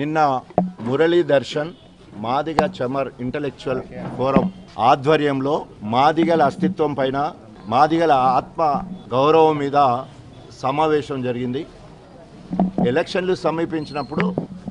నిన్న Murali Darshan Madiga Chamar intellectual forum ఆధ్వర్యంలో మాదిగల అస్తిత్వం పైన మాదిగల ఆత్మ గౌరవం మీద సమావేశం జరిగింది ఎలక్షన్లు సమీపించినప్పుడు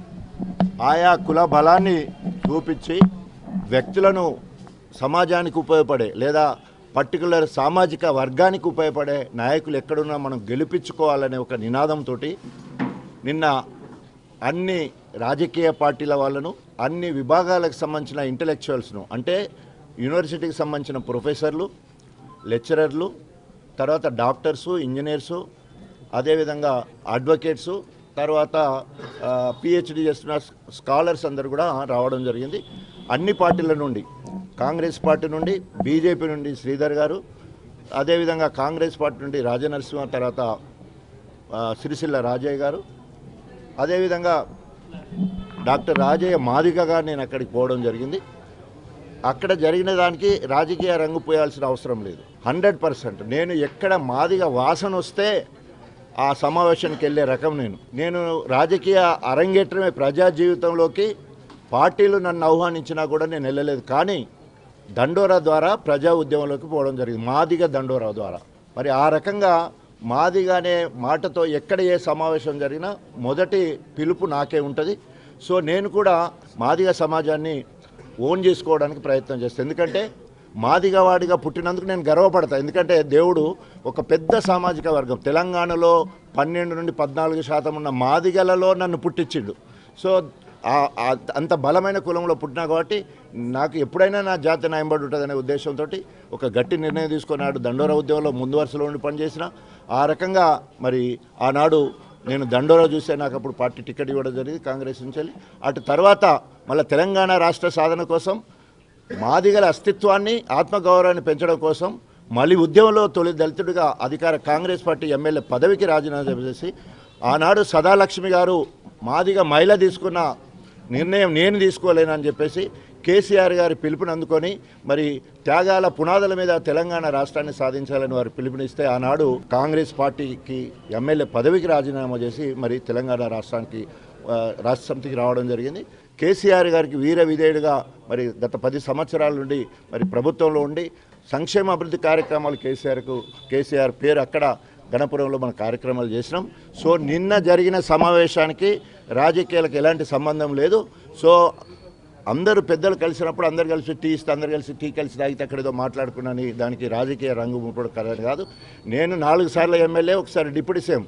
ఆయా కుల బలాన్ని చూపించి వ్యక్తులను సమాజానికి ఉపయోగపడే లేదా పర్టికులర్ సామాజిక వర్గానికి ఉపయోగపడే నాయకులు ఎక్కడున్నా మనం గెలిపించుకోవాలనే ఒక నినాదంతో నిన్న అన్ని రాజకీయ పార్టీల వాళ్ళను అన్ని విభాగాలకు సంబంధించిన ఇంటలెక్చువల్స్ను అంటే యూనివర్సిటీకి సంబంధించిన ప్రొఫెసర్లు లెక్చరర్లు తర్వాత డాక్టర్సు ఇంజనీర్సు అదేవిధంగా అడ్వకేట్సు తర్వాత పిహెచ్డి చేస్తున్న స్కాలర్స్ అందరు కూడా రావడం జరిగింది అన్ని పార్టీల నుండి కాంగ్రెస్ పార్టీ నుండి బీజేపీ నుండి శ్రీధర్ గారు అదేవిధంగా కాంగ్రెస్ పార్టీ నుండి రాజనరసింహ తర్వాత ఆ, సిరిసిల్ల రాజయ్య గారు అదేవిధంగా డాక్టర్ రాజయ్య మాదిగగా నేను అక్కడికి పోవడం జరిగింది అక్కడ జరిగిన దానికి రాజకీయ రంగు పోయాల్సిన అవసరం లేదు హండ్రెడ్ పర్సెంట్ నేను ఎక్కడ మాదిగ వాసన వస్తే ఆ సమావేశానికి వెళ్ళే రకం నేను నేను రాజకీయ అరంగేట్రమే ప్రజా జీవితంలోకి పార్టీలు నన్ను ఆహ్వానించినా కూడా నేను వెళ్ళలేదు కానీ దండోరా ద్వారా ప్రజా ఉద్యమంలోకి పోవడం జరిగింది మాదిగ దండోరా ద్వారా మరి ఆ రకంగా మాదిగ అనే మాటతో ఎక్కడ ఏ సమావేశం జరిగినా మొదటి పిలుపు నాకే ఉంటుంది సో నేను కూడా మాదిగ సమాజాన్ని ఓన్ చేసుకోవడానికి ప్రయత్నం చేస్తాను ఎందుకంటే మాదిగా వాడిగా పుట్టినందుకు నేను గర్వపడతాను ఎందుకంటే దేవుడు ఒక పెద్ద సామాజిక వర్గం తెలంగాణలో పన్నెండు నుండి పద్నాలుగు శాతం ఉన్న మాదిగలలో నన్ను పుట్టించిండు సో ఆ- ఆ- అంత బలమైన కులంలో పుట్టినా కాబట్టి నాకు ఎప్పుడైనా నా జాతి న్యాయంబడి ఉంటుందనే ఉద్దేశంతో ఒక గట్టి నిర్ణయం తీసుకున్నాడు దండోరా ఉద్యమంలో ముందు వరుసలో ఉండి పనిచేసిన ఆ రకంగా మరి ఆనాడు నేను దండోరా చూస్తే నాకు అప్పుడు పార్టీ టికెట్ ఇవ్వడం జరిగింది కాంగ్రెస్ నుంచి వెళ్ళి అటు తర్వాత మళ్ళీ తెలంగాణ రాష్ట్ర సాధన కోసం మాదిగల అస్తిత్వాన్ని ఆత్మగౌరవాన్ని పెంచడం కోసం మళ్ళీ ఉద్యమంలో తొలి దళితుడిగా అధికార కాంగ్రెస్ పార్టీ ఎమ్మెల్యే పదవికి రాజీనామా చేసి ఆనాడు సదాలక్ష్మి గారు మాదిగ మహిళ తీసుకున్న నిర్ణయం నేను తీసుకోలేనని చెప్పేసి కేసీఆర్ గారి పిలుపుని అందుకొని మరి త్యాగాల పునాదుల మీద తెలంగాణ రాష్ట్రాన్ని సాధించాలని వారు పిలుపునిస్తే ఆనాడు కాంగ్రెస్ పార్టీకి ఎమ్మెల్యే పదవికి రాజీనామా చేసి మరి తెలంగాణ రాష్ట్రానికి ఆ, రాష్ట్ర సమితికి రావడం జరిగింది కేసీఆర్ గారికి వీర విధేయుడిగా మరి గత పది సంవత్సరాల నుండి మరి ప్రభుత్వంలో ఉండి సంక్షేమ అభివృద్ధి కార్యక్రమాలు కేసీఆర్కు కేసీఆర్ పేరు అక్కడ గణపురంలో మన కార్యక్రమాలు చేసినాం సో నిన్న జరిగిన సమావేశానికి రాజకీయాలకు ఎలాంటి సంబంధం లేదు సో అందరూ పెద్దలు కలిసినప్పుడు అందరు కలిసి టీ ఇస్తే అందరు కలిసి టీ కలిసి తాగితే అక్కడ ఏదో మాట్లాడుకున్నాను దానికి రాజకీయ రంగు ముట్టడం కరెక్ట్ కాదు నేను నాలుగు సార్లు ఎమ్మెల్యే ఒకసారి డిప్యూటీ సీఎం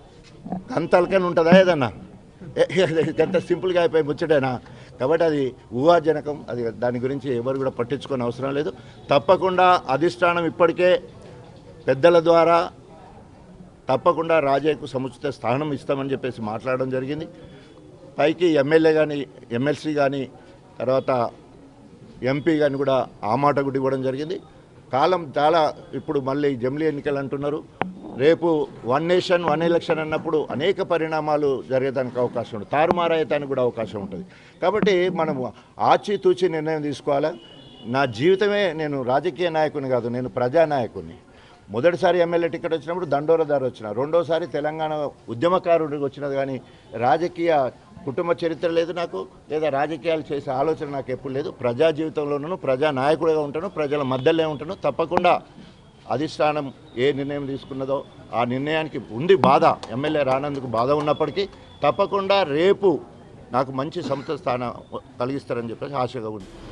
అంతలకని ఉంటుందా ఏదన్నా ఏ- ఏ- ఎంత సింపుల్గా అయిపోయి ముచ్చటేనా కాబట్టి అది ఊహాజనకం అది దాని గురించి ఎవరు కూడా పట్టించుకోని అవసరం లేదు తప్పకుండా అధిష్టానం ఇప్పటికే పెద్దల ద్వారా తప్పకుండా రాజయ్యకు సముచిత స్థానం ఇస్తామని చెప్పేసి మాట్లాడడం జరిగింది పైకి ఎమ్మెల్యే కానీ ఎమ్మెల్సీ కానీ తర్వాత ఎంపీ కానీ కూడా ఆ మాట కూడా ఇవ్వడం జరిగింది కాలం చాలా ఇప్పుడు మళ్ళీ జమిలీ ఎన్నికలు అంటున్నారు రేపు వన్ నేషన్ వన్ ఎలక్షన్ అన్నప్పుడు అనేక పరిణామాలు జరగడానికి అవకాశం ఉంటుంది తారుమారయ్యటానికి కూడా అవకాశం ఉంటుంది కాబట్టి మనం ఆచితూచి నిర్ణయం తీసుకోవాలా నా జీవితమే నేను రాజకీయ నాయకుని కాదు నేను ప్రజానాయకుని మొదటిసారి ఎమ్మెల్యే టికెట్ వచ్చినప్పుడు దండోరదారు వచ్చిన రెండోసారి తెలంగాణ ఉద్యమకారుడికి వచ్చినది కానీ రాజకీయ కుటుంబ చరిత్ర లేదు నాకు లేదా రాజకీయాలు చేసే ఆలోచన నాకు ఎప్పుడు లేదు ప్రజా జీవితంలోనూ ప్రజా నాయకుడిగా ఉంటాను ప్రజల మధ్యలో ఉంటాను తప్పకుండా అధిష్టానం ఏ నిర్ణయం తీసుకున్నదో ఆ నిర్ణయానికి ఉంది బాధ ఎమ్మెల్యే రానందుకు బాధ ఉన్నప్పటికీ తప్పకుండా రేపు నాకు మంచి సంస్థ స్థానం కలిగిస్తారని చెప్పేసి ఆశగా ఉంది